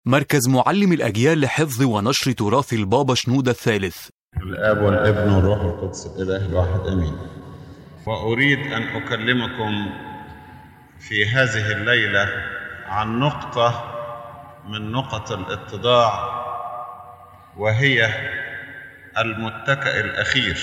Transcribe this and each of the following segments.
مركز معلم الأجيال لحفظ ونشر تراث البابا شنودة الثالث الآب والابن والروح القدس الإله الواحد آمين وأريد أن أكلمكم في هذه الليلة عن نقطة من نقط الاتضاع وهي المتكئ الأخير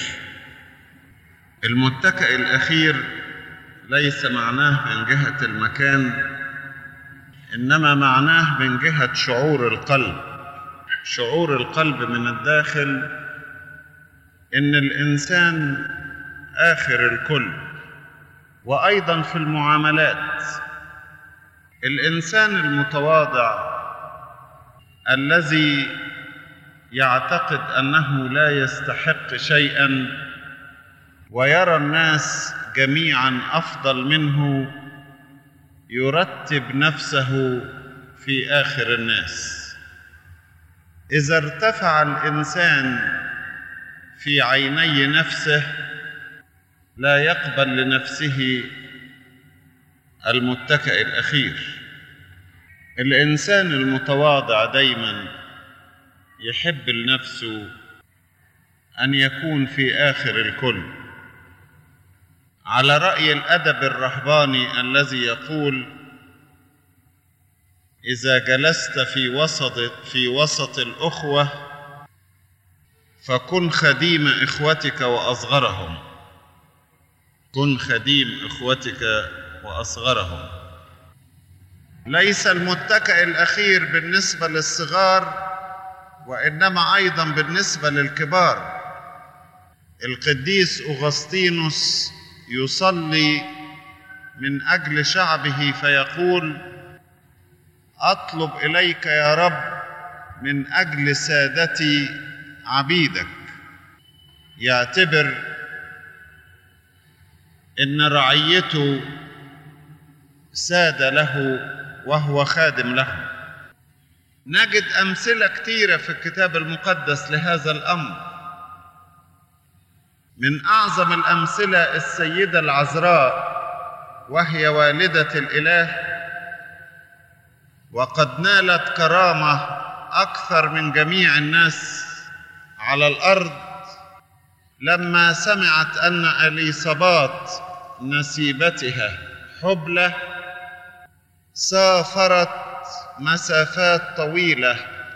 المتكئ الأخير ليس معناه من جهة المكان إنما معناه من جهة شعور القلب شعور القلب من الداخل إن الإنسان آخر الكل وأيضا في المعاملات الإنسان المتواضع الذي يعتقد أنه لا يستحق شيئا ويرى الناس جميعا أفضل منه يرتب نفسه في آخر الناس إذا ارتفع الإنسان في عيني نفسه لا يقبل لنفسه المتكئ الأخير الإنسان المتواضع دايما يحب لنفسه أن يكون في آخر الكل على رأي الأدب الرهباني الذي يقول إذا جلست في وسط في وسط الأخوة فكن خديم إخوتك وأصغرهم كن خديم إخوتك وأصغرهم ليس المتكئ الأخير بالنسبة للصغار وإنما أيضا بالنسبة للكبار القديس أغسطينوس يصلي من أجل شعبه فيقول أطلب إليك يا رب من أجل سادتي عبيدك يعتبر ان رعيته ساد له وهو خادم له نجد امثله كثيره في الكتاب المقدس لهذا الامر من اعظم الامثله السيده العذراء وهي والده الاله وقد نالت كرامه اكثر من جميع الناس على الارض لما سمعت ان اليصابات نسيبتها حبلى سافرت مسافات طويله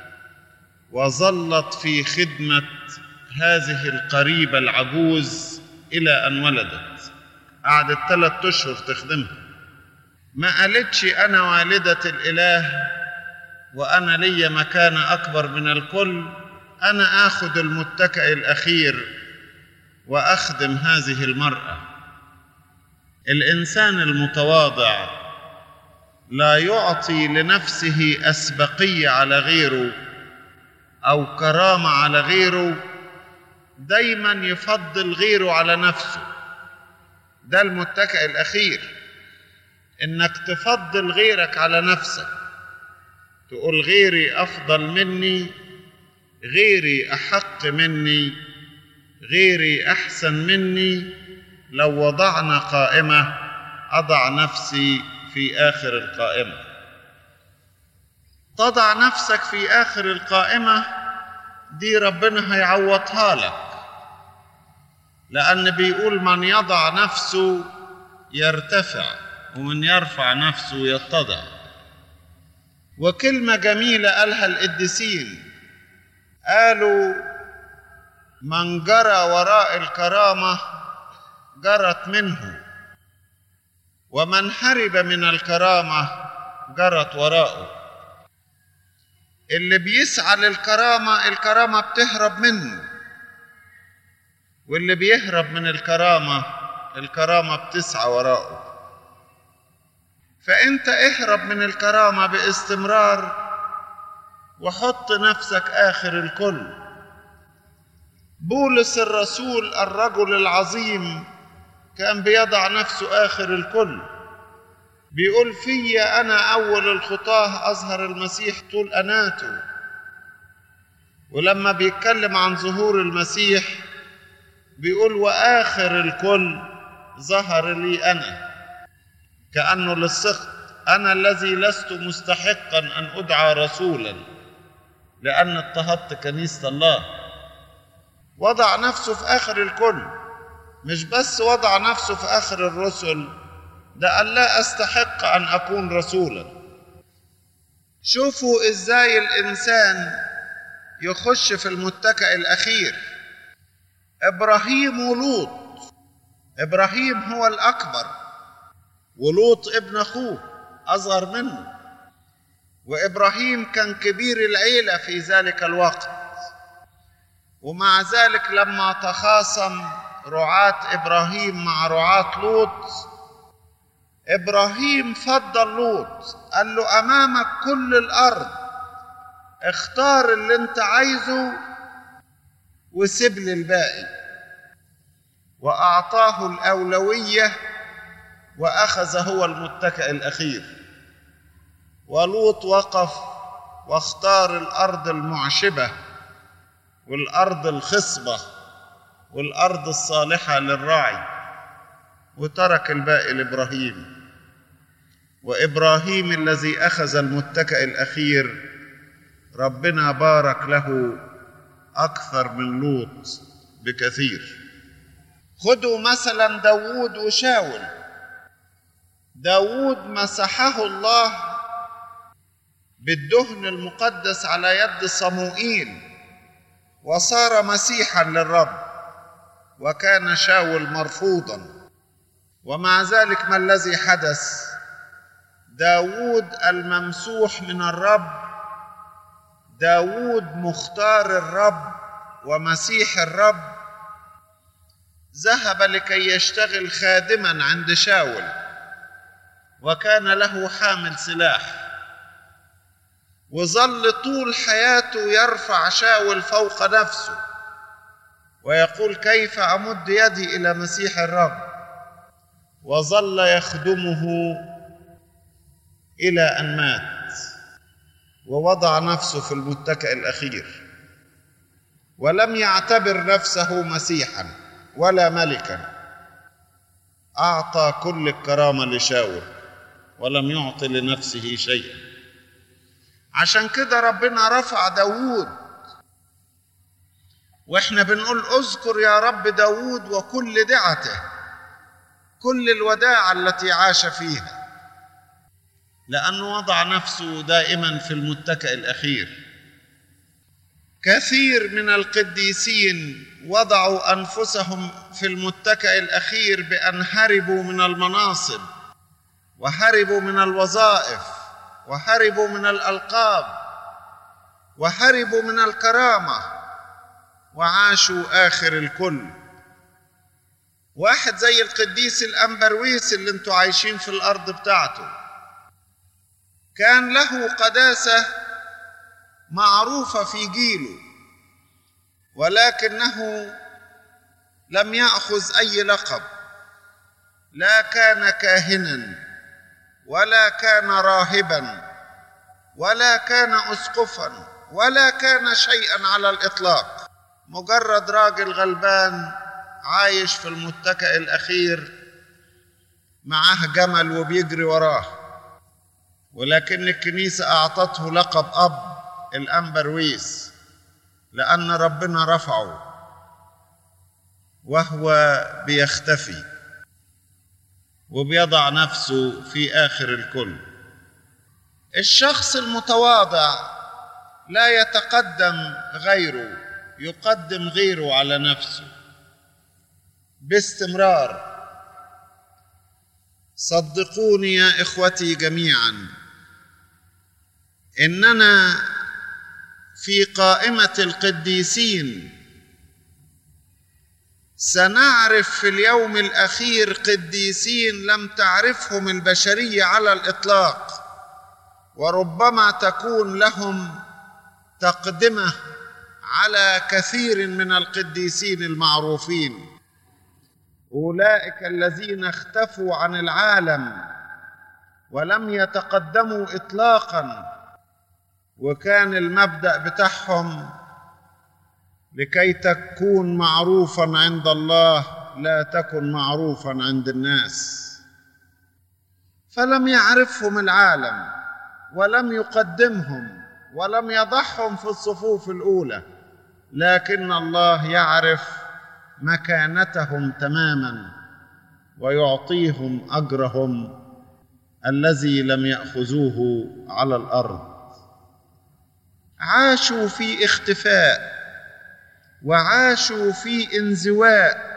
وظلت في خدمه هذه القريبه العجوز الى ان ولدت قعدت ثلاثة اشهر تخدمها ما قالتش انا والده الاله وانا لي مكانه اكبر من الكل انا اخذ المتكئ الاخير واخدم هذه المراه الانسان المتواضع لا يعطي لنفسه اسبقيه على غيره او كرامه على غيره دايما يفضل غيره على نفسه ده المتكئ الاخير انك تفضل غيرك على نفسك تقول غيري افضل مني غيري احق مني غيري احسن مني لو وضعنا قائمه اضع نفسي في اخر القائمه تضع نفسك في اخر القائمه دي ربنا هيعوضها لك لان بيقول من يضع نفسه يرتفع ومن يرفع نفسه يتضع وكلمه جميله قالها القديسين قالوا من جرى وراء الكرامه جرت منه ومن هرب من الكرامه جرت وراءه اللي بيسعى للكرامه الكرامه بتهرب منه واللي بيهرب من الكرامه الكرامه بتسعى وراءه فانت اهرب من الكرامه باستمرار وحط نفسك اخر الكل بولس الرسول الرجل العظيم كان بيضع نفسه اخر الكل بيقول في انا اول الخطاه اظهر المسيح طول اناته ولما بيتكلم عن ظهور المسيح بيقول واخر الكل ظهر لي انا كانه للسخط انا الذي لست مستحقا ان ادعى رسولا لان اضطهدت كنيسه الله وضع نفسه في اخر الكل مش بس وضع نفسه في اخر الرسل ده قال لا استحق ان اكون رسولا شوفوا ازاي الانسان يخش في المتكئ الاخير ابراهيم ولوط ابراهيم هو الاكبر ولوط ابن اخوه اصغر منه وابراهيم كان كبير العيله في ذلك الوقت ومع ذلك لما تخاصم رعاه ابراهيم مع رعاه لوط ابراهيم فضل لوط قال له امامك كل الارض اختار اللي انت عايزه وسيب لي الباقي واعطاه الاولويه واخذ هو المتكئ الاخير ولوط وقف واختار الارض المعشبه والارض الخصبه والارض الصالحه للراعي وترك الباقي لابراهيم وابراهيم الذي اخذ المتكئ الاخير ربنا بارك له اكثر من لوط بكثير خذوا مثلا داوود وشاول داوود مسحه الله بالدهن المقدس على يد صموئيل وصار مسيحا للرب وكان شاول مرفوضا ومع ذلك ما الذي حدث داوود الممسوح من الرب داوود مختار الرب ومسيح الرب ذهب لكي يشتغل خادما عند شاول وكان له حامل سلاح وظل طول حياته يرفع شاول فوق نفسه ويقول كيف امد يدي الى مسيح الرب وظل يخدمه الى ان مات ووضع نفسه في المتكئ الاخير ولم يعتبر نفسه مسيحا ولا ملكا اعطى كل الكرامه لشاول ولم يعط لنفسه شيئا عشان كده ربنا رفع داوود واحنا بنقول اذكر يا رب داوود وكل دعته كل الوداعة التي عاش فيها لأنه وضع نفسه دائما في المتكئ الأخير كثير من القديسين وضعوا أنفسهم في المتكئ الأخير بأن هربوا من المناصب وهربوا من الوظائف وهربوا من الألقاب وهربوا من الكرامة وعاشوا آخر الكل واحد زي القديس الأنبرويس اللي انتوا عايشين في الأرض بتاعته كان له قداسة معروفة في جيله ولكنه لم يأخذ أي لقب لا كان كاهنا ولا كان راهبا ولا كان أسقفا ولا كان شيئا على الإطلاق مجرد راجل غلبان عايش في المتكئ الأخير معاه جمل وبيجري وراه ولكن الكنيسة أعطته لقب أب الأنبرويس لأن ربنا رفعه وهو بيختفي وبيضع نفسه في آخر الكل الشخص المتواضع لا يتقدم غيره يقدم غيره على نفسه باستمرار صدقوني يا اخوتي جميعا اننا في قائمه القديسين سنعرف في اليوم الاخير قديسين لم تعرفهم البشريه على الاطلاق وربما تكون لهم تقدمه على كثير من القديسين المعروفين اولئك الذين اختفوا عن العالم ولم يتقدموا اطلاقا وكان المبدا بتاعهم لكي تكون معروفا عند الله لا تكن معروفا عند الناس فلم يعرفهم العالم ولم يقدمهم ولم يضعهم في الصفوف الاولى لكن الله يعرف مكانتهم تماما ويعطيهم اجرهم الذي لم ياخذوه على الارض عاشوا في اختفاء وعاشوا في انزواء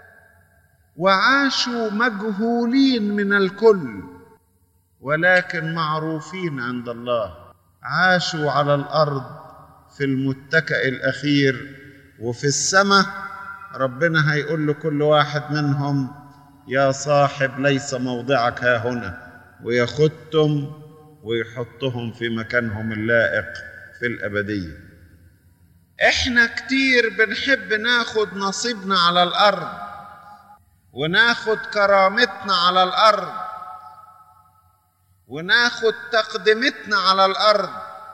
وعاشوا مجهولين من الكل ولكن معروفين عند الله عاشوا على الارض في المتكأ الاخير وفي السماء ربنا هيقول لكل واحد منهم يا صاحب ليس موضعك ها هنا وياخدهم ويحطهم في مكانهم اللائق في الابديه احنا كتير بنحب ناخد نصيبنا على الارض وناخد كرامتنا على الارض وناخد تقدمتنا على الارض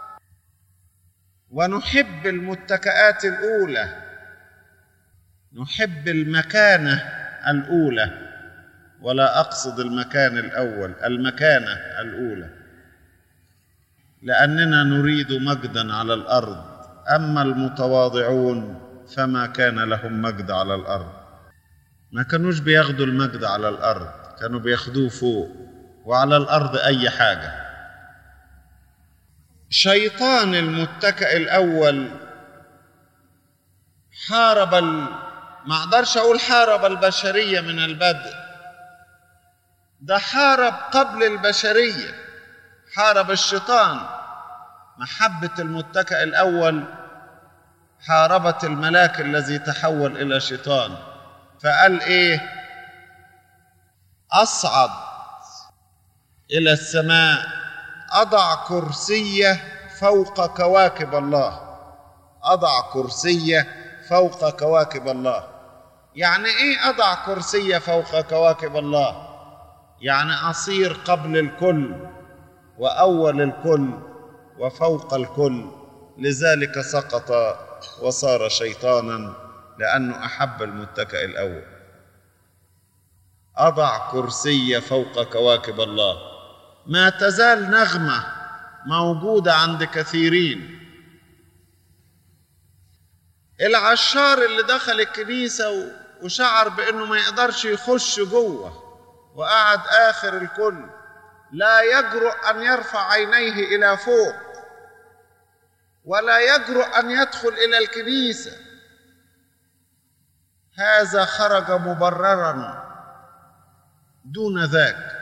ونحب المتكئات الاولى نحب المكانه الاولى ولا اقصد المكان الاول المكانه الاولى لاننا نريد مجدا على الارض اما المتواضعون فما كان لهم مجد على الارض ما كانوش بياخدوا المجد على الارض كانوا بياخدوه فوق وعلى الارض اي حاجه شيطان المتكئ الاول حارب ال... ما اقدرش اقول حارب البشريه من البدء ده حارب قبل البشريه حارب الشيطان محبه المتكئ الاول حاربت الملاك الذي تحول الى شيطان فقال ايه اصعد الى السماء اضع كرسيه فوق كواكب الله اضع كرسيه فوق كواكب الله يعني ايه اضع كرسيه فوق كواكب الله يعني اصير قبل الكل واول الكل وفوق الكل لذلك سقط وصار شيطانا لانه احب المتكئ الاول اضع كرسي فوق كواكب الله ما تزال نغمه موجوده عند كثيرين العشار اللي دخل الكنيسه وشعر بانه ما يقدرش يخش جوه وقعد اخر الكل لا يجرؤ ان يرفع عينيه الى فوق ولا يجرؤ ان يدخل الى الكنيسه هذا خرج مبررا دون ذاك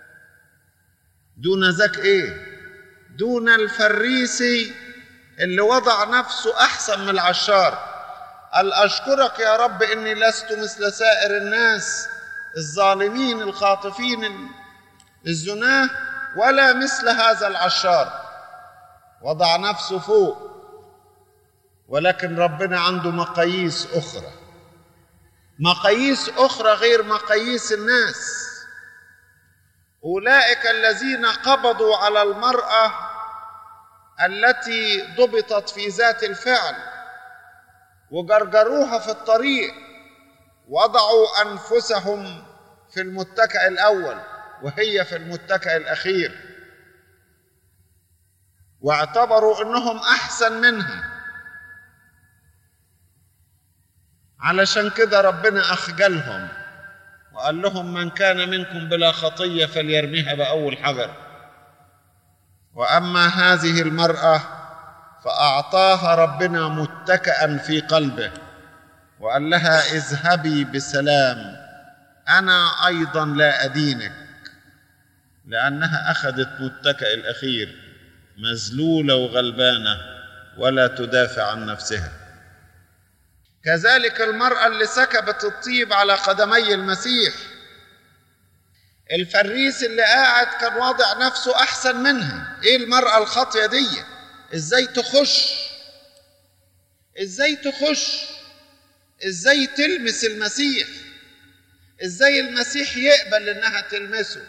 دون ذاك ايه دون الفريسي اللي وضع نفسه احسن من العشار قال اشكرك يا رب اني لست مثل سائر الناس الظالمين الخاطفين الزناه ولا مثل هذا العشار وضع نفسه فوق ولكن ربنا عنده مقاييس اخرى مقاييس اخرى غير مقاييس الناس اولئك الذين قبضوا على المراه التي ضبطت في ذات الفعل وجرجروها في الطريق وضعوا انفسهم في المتكئ الاول وهي في المتكئ الاخير واعتبروا انهم احسن منها علشان كده ربنا اخجلهم وقال لهم من كان منكم بلا خطيه فليرميها باول حجر واما هذه المراه فاعطاها ربنا متكئا في قلبه وقال لها اذهبي بسلام انا ايضا لا ادينك لانها اخذت متكئ الاخير مذلوله وغلبانه ولا تدافع عن نفسها كذلك المراه اللي سكبت الطيب على قدمي المسيح الفريس اللي قاعد كان واضع نفسه احسن منها ايه المراه الخاطيه دي ازاي تخش ازاي تخش ازاي تلمس المسيح ازاي المسيح يقبل انها تلمسه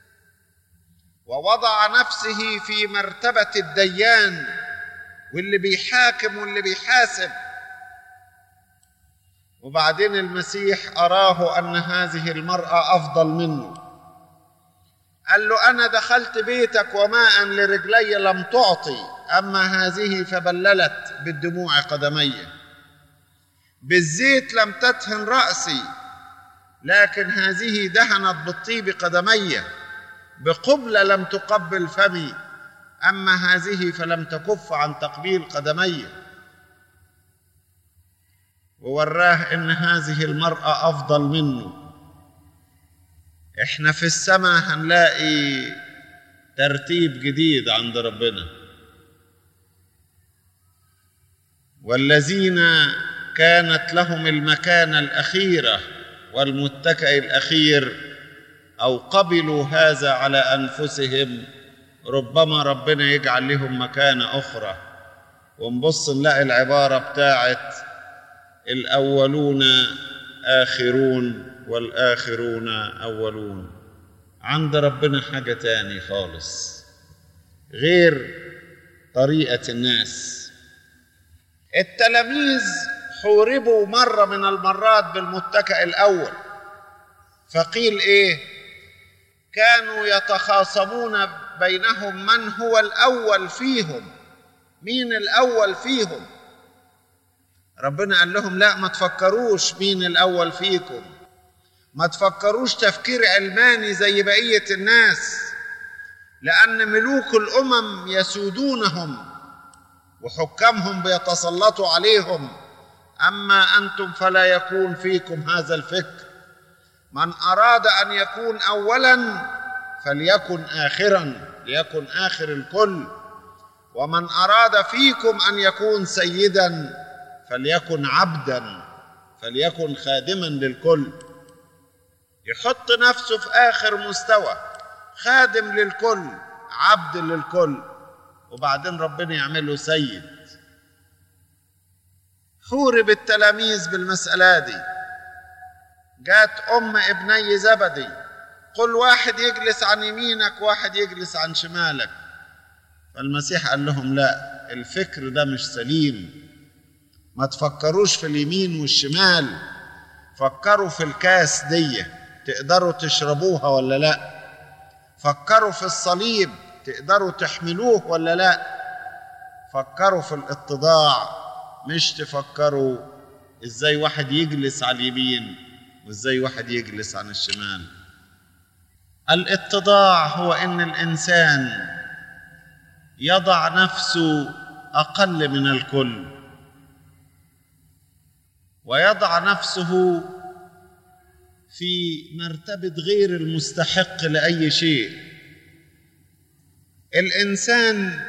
ووضع نفسه في مرتبه الديان واللي بيحاكم واللي بيحاسب وبعدين المسيح اراه ان هذه المراه افضل منه قال له أنا دخلت بيتك وماء لرجلي لم تعطي أما هذه فبللت بالدموع قدمي بالزيت لم تدهن رأسي لكن هذه دهنت بالطيب قدمي بقبلة لم تقبل فمي أما هذه فلم تكف عن تقبيل قدمي ووراه إن هذه المرأة أفضل منه إحنا في السماء هنلاقي ترتيب جديد عند ربنا والذين كانت لهم المكانة الأخيرة والمتكئ الأخير أو قبلوا هذا على أنفسهم ربما ربنا يجعل لهم مكانة أخرى ونبص نلاقي العبارة بتاعت الأولون آخرون والآخرون أولون عند ربنا حاجة تاني خالص غير طريقة الناس التلاميذ حوربوا مرة من المرات بالمتكئ الأول فقيل إيه كانوا يتخاصمون بينهم من هو الأول فيهم مين الأول فيهم ربنا قال لهم لا ما تفكروش مين الأول فيكم ما تفكروش تفكير علماني زي بقية الناس لأن ملوك الأمم يسودونهم وحكامهم بيتسلطوا عليهم أما أنتم فلا يكون فيكم هذا الفكر من أراد أن يكون أولا فليكن آخرا ليكن آخر الكل ومن أراد فيكم أن يكون سيدا فليكن عبدا فليكن خادما للكل يحط نفسه في آخر مستوى خادم للكل عبد للكل وبعدين ربنا يعمله سيد حورب التلاميذ بالمسألة دي جات أم ابني زبدي قل واحد يجلس عن يمينك واحد يجلس عن شمالك فالمسيح قال لهم لا الفكر ده مش سليم ما تفكروش في اليمين والشمال فكروا في الكاس دي تقدروا تشربوها ولا لا فكروا في الصليب تقدروا تحملوه ولا لا فكروا في الاتضاع مش تفكروا ازاي واحد يجلس على اليمين وازاي واحد يجلس عن الشمال الاتضاع هو ان الانسان يضع نفسه اقل من الكل ويضع نفسه في مرتبه غير المستحق لاي شيء الانسان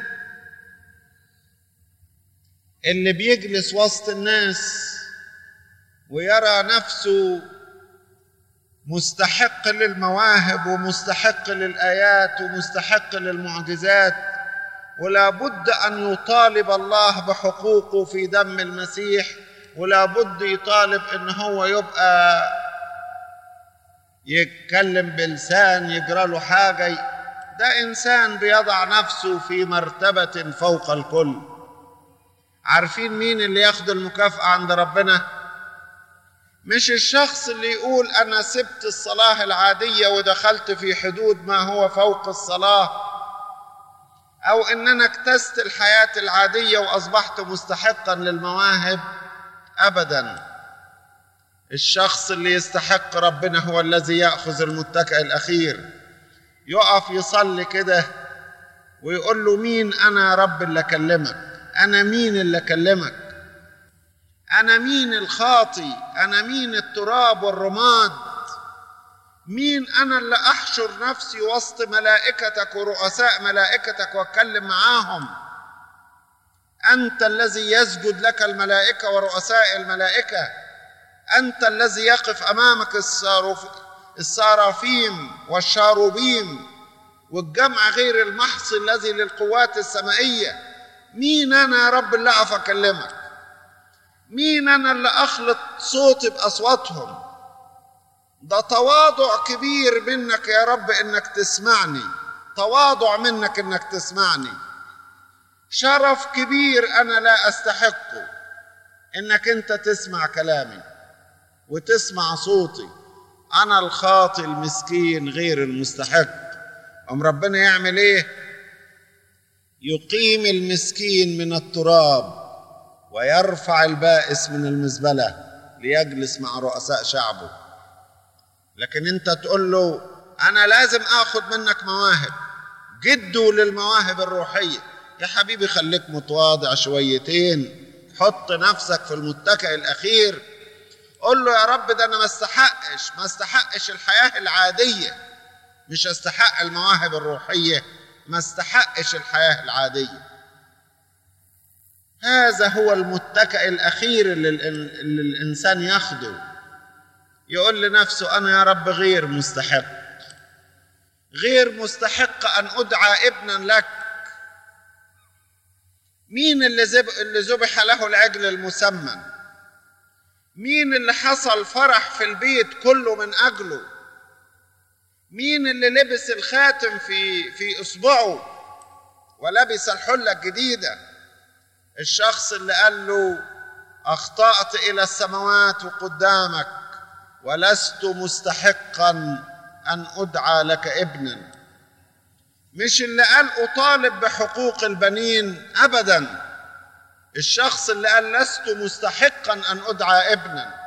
اللي بيجلس وسط الناس ويرى نفسه مستحق للمواهب ومستحق للايات ومستحق للمعجزات ولا بد ان يطالب الله بحقوقه في دم المسيح ولا بد يطالب ان هو يبقى يتكلم بلسان يجرى له حاجه ده انسان بيضع نفسه في مرتبه فوق الكل عارفين مين اللي ياخد المكافاه عند ربنا مش الشخص اللي يقول انا سبت الصلاه العاديه ودخلت في حدود ما هو فوق الصلاه او ان انا اكتست الحياه العاديه واصبحت مستحقا للمواهب ابدا الشخص اللي يستحق ربنا هو الذي ياخذ المتكئ الاخير يقف يصلي كده ويقول له مين انا يا رب اللي اكلمك انا مين اللي اكلمك انا مين الخاطي انا مين التراب والرماد مين انا اللي احشر نفسي وسط ملائكتك ورؤساء ملائكتك واتكلم معاهم انت الذي يسجد لك الملائكه ورؤساء الملائكه انت الذي يقف امامك الصاروف الصرافيم والشاروبيم والجمع غير المحصي الذي للقوات السمائيه مين انا يا رب اللي اقف اكلمك مين انا اللي اخلط صوتي باصواتهم ده تواضع كبير منك يا رب انك تسمعني تواضع منك انك تسمعني شرف كبير انا لا استحقه انك انت تسمع كلامي وتسمع صوتي انا الخاطي المسكين غير المستحق أم ربنا يعمل إيه يقيم المسكين من التراب ويرفع البائس من المزبلة ليجلس مع رؤساء شعبه لكن انت تقول له انا لازم اخذ منك مواهب جدوا للمواهب الروحية يا حبيبي خليك متواضع شويتين حط نفسك في المتكئ الاخير قول له يا رب ده انا ما استحقش ما استحقش الحياة العادية مش استحق المواهب الروحية ما استحقش الحياة العادية هذا هو المتكئ الأخير اللي, اللي الإنسان ياخده يقول لنفسه أنا يا رب غير مستحق غير مستحق أن أدعى ابنا لك مين اللي, زب... اللي ذبح له العجل المسمن مين اللي حصل فرح في البيت كله من أجله مين اللي لبس الخاتم في في اصبعه ولبس الحله الجديده الشخص اللي قال له اخطات الى السماوات قدامك ولست مستحقا ان ادعى لك ابنا مش اللي قال اطالب بحقوق البنين ابدا الشخص اللي قال لست مستحقا ان ادعى ابنا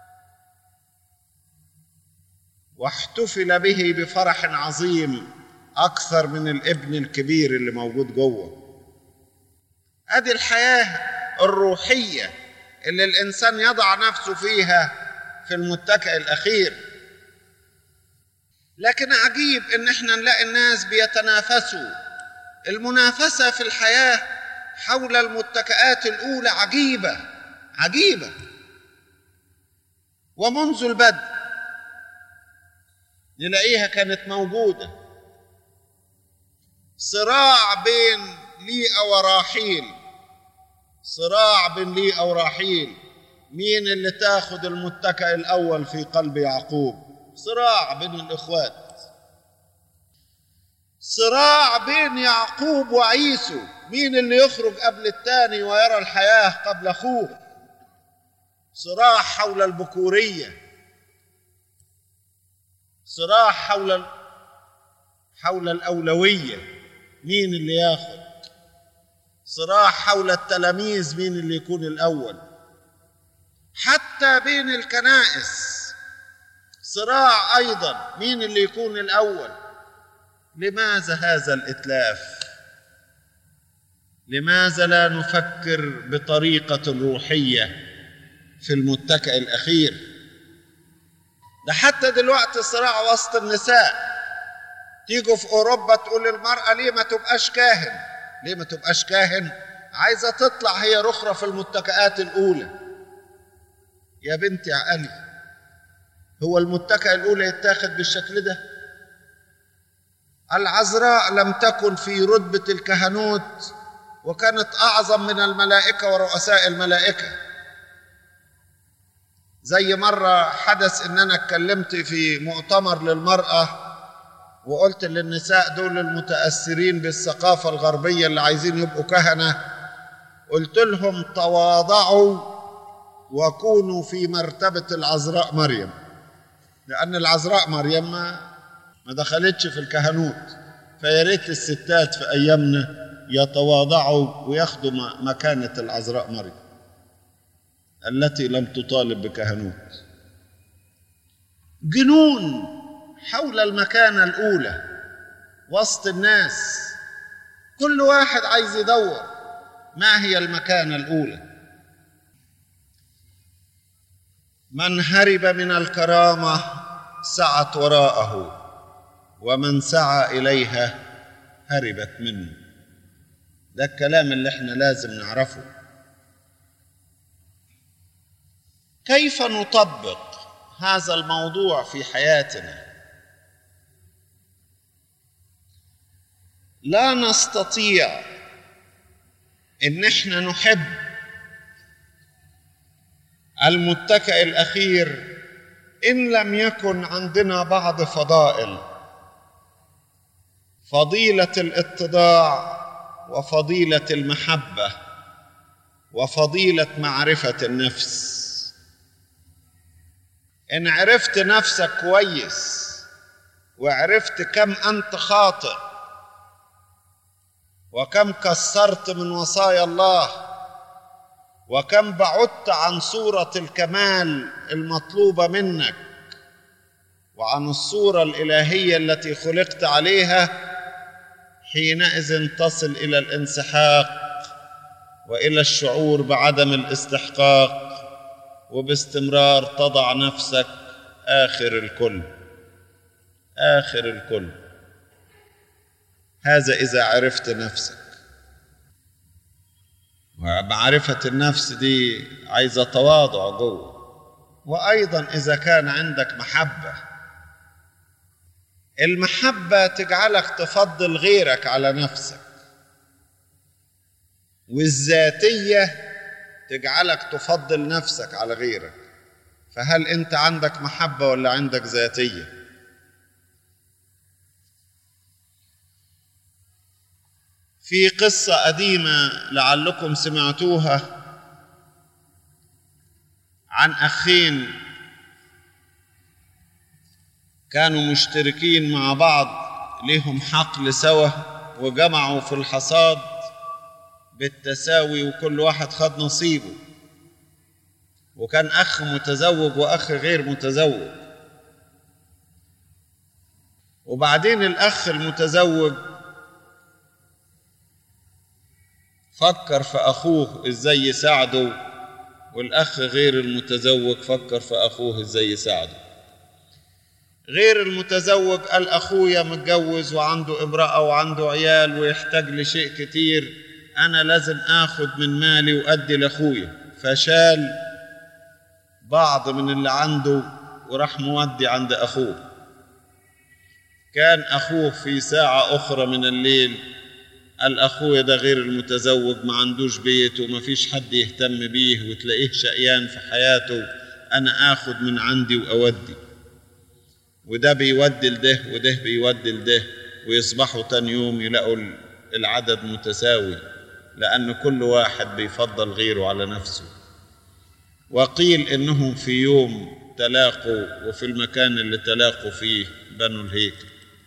واحتفل به بفرح عظيم اكثر من الابن الكبير اللي موجود جوه ادي الحياه الروحيه اللي الانسان يضع نفسه فيها في المتكئ الاخير لكن عجيب ان احنا نلاقي الناس بيتنافسوا المنافسه في الحياه حول المتكئات الاولى عجيبه عجيبه ومنذ البدء نلاقيها كانت موجوده صراع بين ليئة وراحيل صراع بين ليئة وراحيل مين اللي تاخد المتكئ الأول في قلب يعقوب صراع بين الإخوات صراع بين يعقوب وعيسو مين اللي يخرج قبل الثاني ويرى الحياة قبل أخوه صراع حول البكورية صراع حول حول الأولوية مين اللي ياخد صراع حول التلاميذ مين اللي يكون الأول حتى بين الكنائس صراع أيضا مين اللي يكون الأول لماذا هذا الإتلاف لماذا لا نفكر بطريقة روحية في المتكئ الأخير ده حتى دلوقتي صراع وسط النساء تيجوا في أوروبا تقول المرأة ليه ما تبقاش كاهن ليه ما تبقاش كاهن عايزة تطلع هي رخرة في المتكئات الأولى يا بنتي عقلي هو المتكئ الأولى يتاخد بالشكل ده العذراء لم تكن في رتبة الكهنوت وكانت أعظم من الملائكة ورؤساء الملائكة زي مرة حدث إن أنا اتكلمت في مؤتمر للمرأة وقلت للنساء دول المتأثرين بالثقافة الغربية اللي عايزين يبقوا كهنة قلت لهم تواضعوا وكونوا في مرتبة العذراء مريم لأن العذراء مريم ما ما دخلتش في الكهنوت فيا ريت الستات في أيامنا يتواضعوا وياخدوا مكانة العذراء مريم التي لم تطالب بكهنوت جنون حول المكانة الأولى وسط الناس كل واحد عايز يدور ما هي المكانة الأولى من هرب من الكرامة سعت وراءه ومن سعى إليها هربت منه ده الكلام اللي احنا لازم نعرفه كيف نطبق هذا الموضوع في حياتنا لا نستطيع ان احنا نحب المتكئ الاخير ان لم يكن عندنا بعض فضائل فضيله الاتضاع وفضيله المحبه وفضيله معرفه النفس ان عرفت نفسك كويس وعرفت كم انت خاطئ وكم كسرت من وصايا الله وكم بعدت عن صوره الكمال المطلوبه منك وعن الصوره الالهيه التي خلقت عليها حينئذ تصل الى الانسحاق والى الشعور بعدم الاستحقاق وباستمرار تضع نفسك اخر الكل اخر الكل هذا اذا عرفت نفسك ومعرفه النفس دي عايزه تواضع جوه وايضا اذا كان عندك محبه المحبه تجعلك تفضل غيرك على نفسك والذاتيه تجعلك تفضل نفسك على غيرك فهل انت عندك محبه ولا عندك ذاتيه في قصه قديمه لعلكم سمعتوها عن اخين كانوا مشتركين مع بعض ليهم حقل سوا وجمعوا في الحصاد بالتساوي وكل واحد خد نصيبه وكان اخ متزوج واخ غير متزوج وبعدين الاخ المتزوج فكر في اخوه ازاي يساعده والاخ غير المتزوج فكر في اخوه ازاي يساعده غير المتزوج قال اخويا متجوز وعنده امراه وعنده عيال ويحتاج لشيء كتير انا لازم اخد من مالي وادي لاخويا فشال بعض من اللي عنده وراح مودي عند اخوه كان اخوه في ساعه اخرى من الليل قال اخويا ده غير المتزوج ما عندوش بيت وما فيش حد يهتم بيه وتلاقيه شقيان في حياته انا اخد من عندي واودي وده بيودي لده وده بيودي لده ويصبحوا تاني يوم يلاقوا العدد متساوي لأن كل واحد بيفضل غيره على نفسه وقيل إنهم في يوم تلاقوا وفي المكان اللي تلاقوا فيه بنوا الهيكل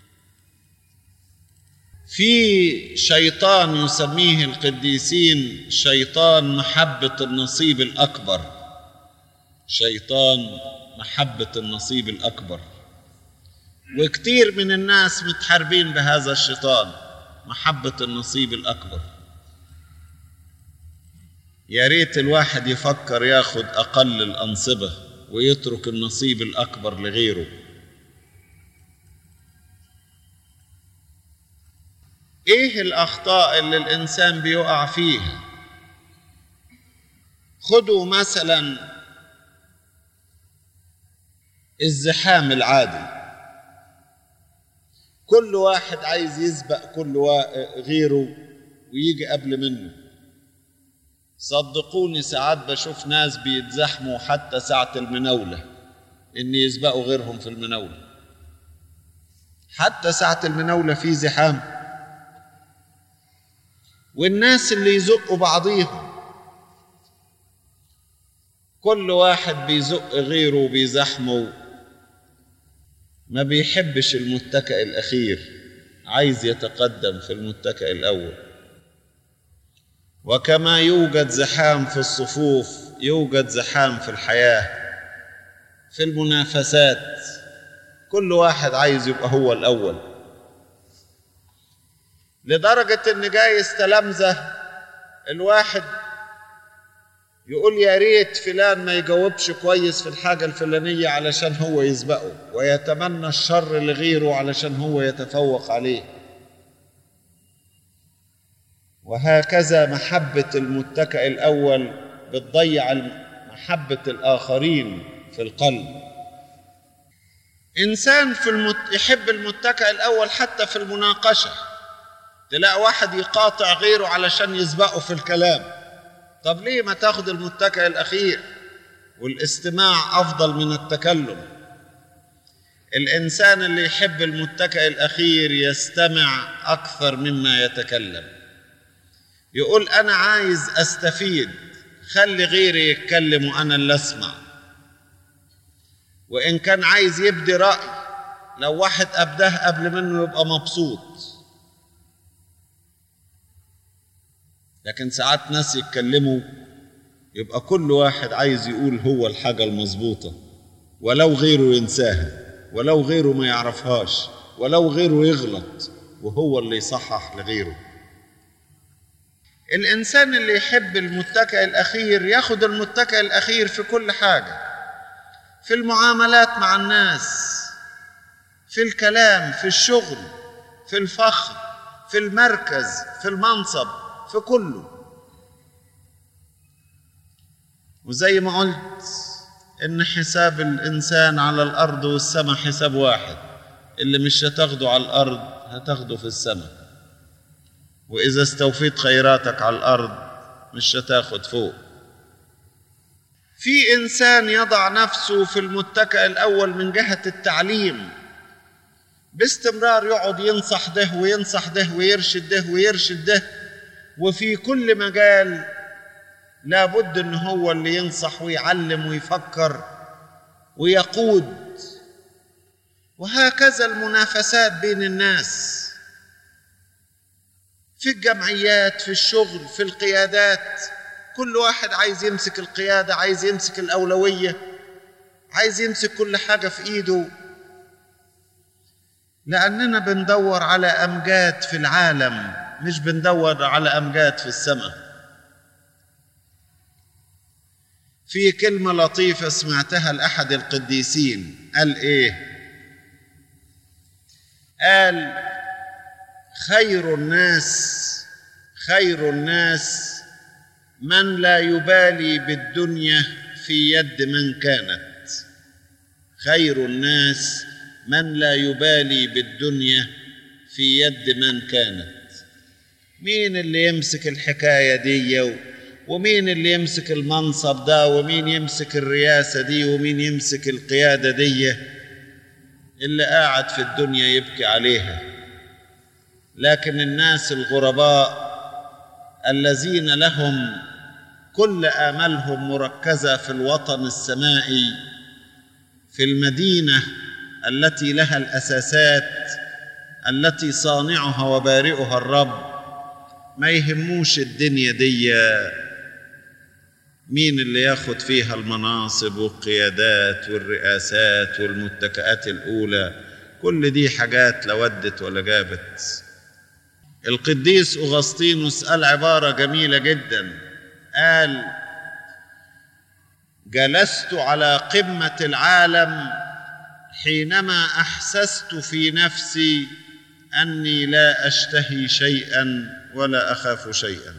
في شيطان يسميه القديسين شيطان محبة النصيب الأكبر شيطان محبة النصيب الأكبر وكتير من الناس متحاربين بهذا الشيطان محبة النصيب الأكبر يا ريت الواحد يفكر ياخد أقل الأنصبة ويترك النصيب الأكبر لغيره إيه الأخطاء اللي الإنسان بيقع فيها خدوا مثلا الزحام العادي كل واحد عايز يسبق كل غيره ويجي قبل منه صدقوني ساعات بشوف ناس بيتزحموا حتى ساعة المناولة إن يسبقوا غيرهم في المناولة حتى ساعة المناولة في زحام والناس اللي يزقوا بعضيهم كل واحد بيزق غيره وبيزحمه ما بيحبش المتكئ الأخير عايز يتقدم في المتكئ الأول وكما يوجد زحام في الصفوف يوجد زحام في الحياة في المنافسات كل واحد عايز يبقى هو الأول لدرجة إن جايز تلامذة الواحد يقول يا ريت فلان ما يجاوبش كويس في الحاجة الفلانية علشان هو يسبقه ويتمنى الشر لغيره علشان هو يتفوق عليه وهكذا محبة المتكئ الأول بتضيع محبة الآخرين في القلب إنسان في المت... يحب المتكئ الأول حتى في المناقشة تلاقي واحد يقاطع غيره علشان يسبقه في الكلام طب ليه ما تاخد المتكئ الأخير والاستماع أفضل من التكلم الإنسان اللي يحب المتكئ الأخير يستمع أكثر مما يتكلم يقول أنا عايز أستفيد خلي غيري يتكلم وأنا اللي أسمع وإن كان عايز يبدي رأي لو واحد أبداه قبل منه يبقى مبسوط لكن ساعات ناس يتكلموا يبقى كل واحد عايز يقول هو الحاجة المظبوطة ولو غيره ينساها ولو غيره ما يعرفهاش ولو غيره يغلط وهو اللي يصحح لغيره الإنسان اللي يحب المتكئ الأخير ياخد المتكئ الأخير في كل حاجة في المعاملات مع الناس في الكلام في الشغل في الفخر في المركز في المنصب في كله وزي ما قلت ان حساب الانسان على الارض والسماء حساب واحد اللي مش هتاخده على الارض هتاخده في السماء واذا استوفيت خيراتك على الارض مش هتاخد فوق في انسان يضع نفسه في المتكئ الاول من جهه التعليم باستمرار يقعد ينصح ده وينصح ده ويرشد ده ويرشد ده وفي كل مجال لابد ان هو اللي ينصح ويعلم ويفكر ويقود وهكذا المنافسات بين الناس في الجمعيات في الشغل في القيادات كل واحد عايز يمسك القيادة عايز يمسك الأولوية عايز يمسك كل حاجة في إيده لأننا بندور على أمجاد في العالم مش بندور على أمجاد في السماء في كلمة لطيفة سمعتها لأحد القديسين قال إيه؟ قال خير الناس خير الناس من لا يبالي بالدنيا في يد من كانت خير الناس من لا يبالي بالدنيا في يد من كانت مين اللي يمسك الحكاية دي ومين اللي يمسك المنصب ده ومين يمسك الرياسة دي ومين يمسك القيادة دي اللي قاعد في الدنيا يبكي عليها لكن الناس الغرباء الذين لهم كل آملهم مركزة في الوطن السمائي في المدينة التي لها الأساسات التي صانعها وبارئها الرب ما يهموش الدنيا دي مين اللي ياخد فيها المناصب والقيادات والرئاسات والمتكئات الأولى كل دي حاجات لا ودت ولا جابت القديس أغسطينوس قال عبارة جميلة جدا قال جلست على قمة العالم حينما أحسست في نفسي أني لا أشتهي شيئا ولا أخاف شيئا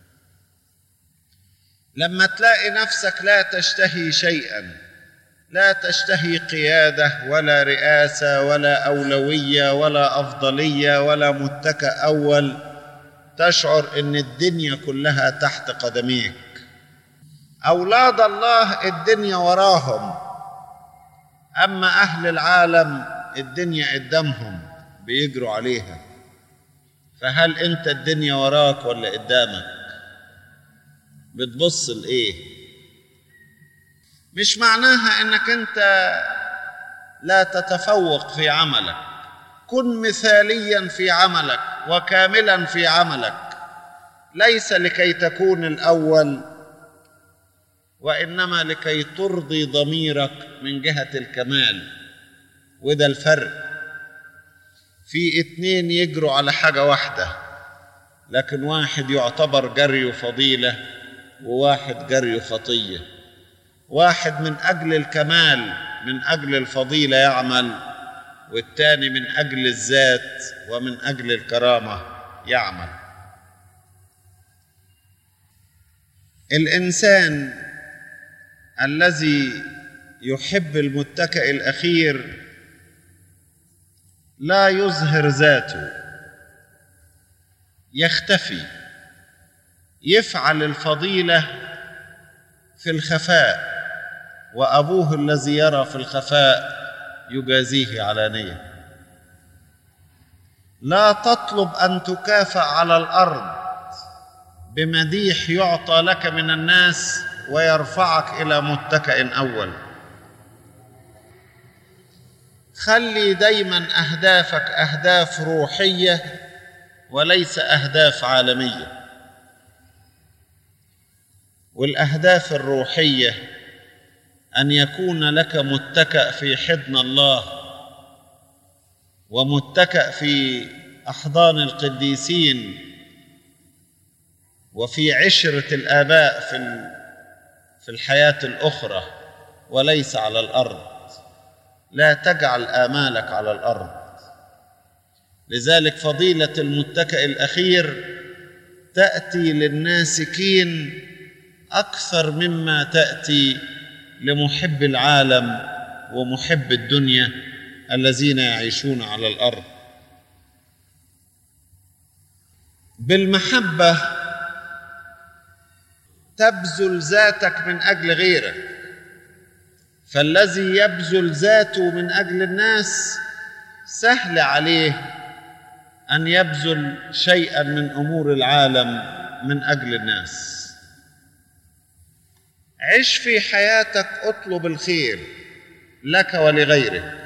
لما تلاقي نفسك لا تشتهي شيئا لا تشتهي قياده ولا رئاسه ولا اولويه ولا افضليه ولا متكأ اول تشعر ان الدنيا كلها تحت قدميك اولاد الله الدنيا وراهم اما اهل العالم الدنيا قدامهم بيجروا عليها فهل انت الدنيا وراك ولا قدامك بتبص لايه مش معناها انك انت لا تتفوق في عملك كن مثاليا في عملك وكاملا في عملك ليس لكي تكون الاول وانما لكي ترضي ضميرك من جهه الكمال وده الفرق في اتنين يجروا على حاجه واحده لكن واحد يعتبر جري فضيله وواحد جري خطيه واحد من اجل الكمال من اجل الفضيله يعمل والتاني من اجل الذات ومن اجل الكرامه يعمل الانسان الذي يحب المتكئ الاخير لا يظهر ذاته يختفي يفعل الفضيله في الخفاء وابوه الذي يرى في الخفاء يجازيه علانيه لا تطلب ان تكافئ على الارض بمديح يعطى لك من الناس ويرفعك الى متكئ اول خلي دايما اهدافك اهداف روحيه وليس اهداف عالميه والاهداف الروحيه ان يكون لك متكأ في حضن الله ومتكأ في احضان القديسين وفي عشره الاباء في في الحياه الاخرى وليس على الارض لا تجعل امالك على الارض لذلك فضيله المتكئ الاخير تاتي للناسكين اكثر مما تاتي لمحب العالم ومحب الدنيا الذين يعيشون على الارض بالمحبه تبذل ذاتك من اجل غيرك فالذي يبذل ذاته من اجل الناس سهل عليه ان يبذل شيئا من امور العالم من اجل الناس عش في حياتك اطلب الخير لك ولغيرك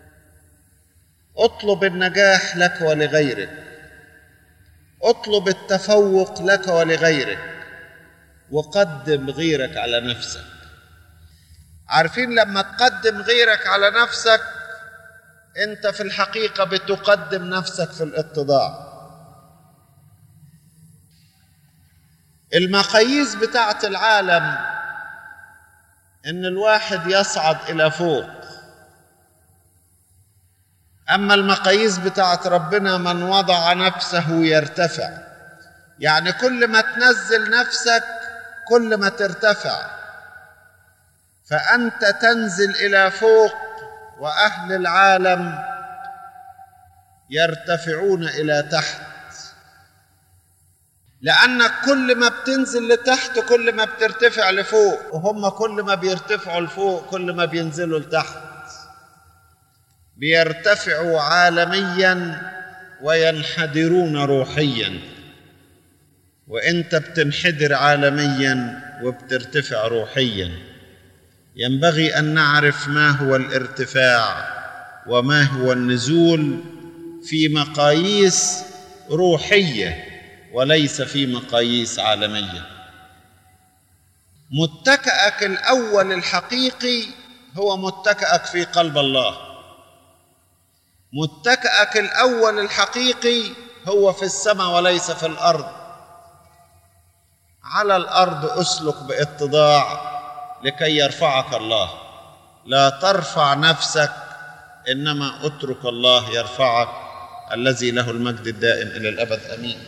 اطلب النجاح لك ولغيرك اطلب التفوق لك ولغيرك وقدم غيرك على نفسك عارفين لما تقدم غيرك على نفسك انت في الحقيقه بتقدم نفسك في الاتضاع المقاييس بتاعت العالم ان الواحد يصعد الى فوق اما المقاييس بتاعت ربنا من وضع نفسه يرتفع يعني كل ما تنزل نفسك كل ما ترتفع فانت تنزل الى فوق واهل العالم يرتفعون الى تحت لانك كل ما بتنزل لتحت كل ما بترتفع لفوق وهم كل ما بيرتفعوا لفوق كل ما بينزلوا لتحت بيرتفعوا عالميا وينحدرون روحيا وانت بتنحدر عالميا وبترتفع روحيا ينبغي ان نعرف ما هو الارتفاع وما هو النزول في مقاييس روحيه وليس في مقاييس عالميه متكأك الاول الحقيقي هو متكأك في قلب الله متكأك الاول الحقيقي هو في السماء وليس في الارض على الارض اسلك باتضاع لكي يرفعك الله لا ترفع نفسك انما اترك الله يرفعك الذي له المجد الدائم الى الابد امين